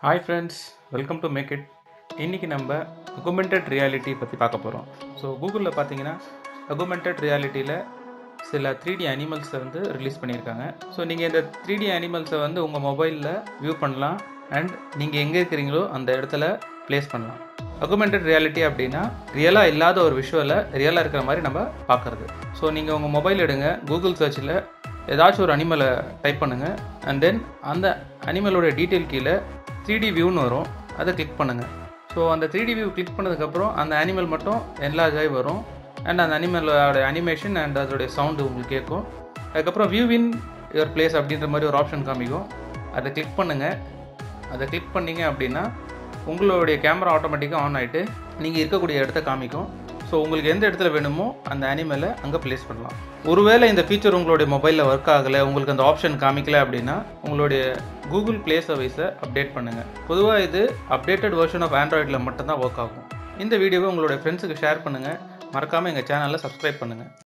hi friends welcome to make it இன்றைக்கி நம்ம augmented reality பற்றி பார்க்க போகிறோம் ஸோ கூகுளில் பார்த்தீங்கன்னா அகுமெண்டட் ரியாலிட்டியில் சில த்ரீ டி அனிமல்ஸை வந்து ரிலீஸ் பண்ணியிருக்காங்க ஸோ நீங்கள் இந்த த்ரீ டி அனிமல்ஸை வந்து உங்கள் மொபைலில் வியூ பண்ணலாம் அண்ட் நீங்கள் எங்கே இருக்கிறீங்களோ அந்த இடத்துல ப்ளேஸ் பண்ணலாம் அகுமெண்டட் ரியாலிட்டி அப்படின்னா ரியலாக இல்லாத ஒரு விஷுவலை ரியலாக இருக்கிற மாதிரி நம்ம பார்க்குறது ஸோ நீங்கள் உங்கள் மொபைல் எடுங்க கூகுள் சர்ச்சில் ஏதாச்சும் ஒரு அனிமலை டைப் பண்ணுங்கள் அண்ட் தென் அந்த அனிமலோட டீட்டெயில் கீழே த்ரீ டி வியூன்னு வரும் அதை கிளிக் பண்ணுங்கள் ஸோ அந்த த்ரீ டி வியூ கிளிக் பண்ணதுக்கப்புறம் அந்த அனிமல் மட்டும் என்லார்ஜ் ஆகி வரும் அண்ட் அந்த அனிமலோட அனிமேஷன் அண்ட் அதோடைய சவுண்டு உங்களுக்கு கேட்கும் அதுக்கப்புறம் வியூ இன் யுவர் பிளேஸ் அப்படின்ற மாதிரி ஒரு ஆப்ஷன் காமிக்கும் அதை கிளிக் பண்ணுங்கள் அதை கிளிக் பண்ணீங்க அப்படின்னா உங்களுடைய கேமரா ஆட்டோமேட்டிக்காக ஆன் ஆகிட்டு நீங்கள் இருக்கக்கூடிய இடத்த காமிக்கும் ஸோ உங்களுக்கு எந்த இடத்துல வேணுமோ அந்த அனிமலை அங்கே ப்ளேஸ் பண்ணலாம் ஒருவேளை இந்த ஃபீச்சர் உங்களுடைய மொபைலில் ஒர்க் ஆகலை உங்களுக்கு அந்த ஆப்ஷன் காமிக்கல அப்படின்னா உங்களுடைய கூகுள் ப்ளே சர்வீஸை அப்டேட் பண்ணுங்கள் பொதுவாக இது அப்டேட்டட் வெர்ஷன் ஆஃப் ஆண்ட்ராய்டில் மட்டும்தான் ஒர்க் ஆகும் இந்த வீடியோவை உங்களுடைய ஃப்ரெண்ட்ஸுக்கு ஷேர் பண்ணுங்கள் மறக்காமல் எங்கள் சேனலை சப்ஸ்கிரைப் பண்ணுங்கள்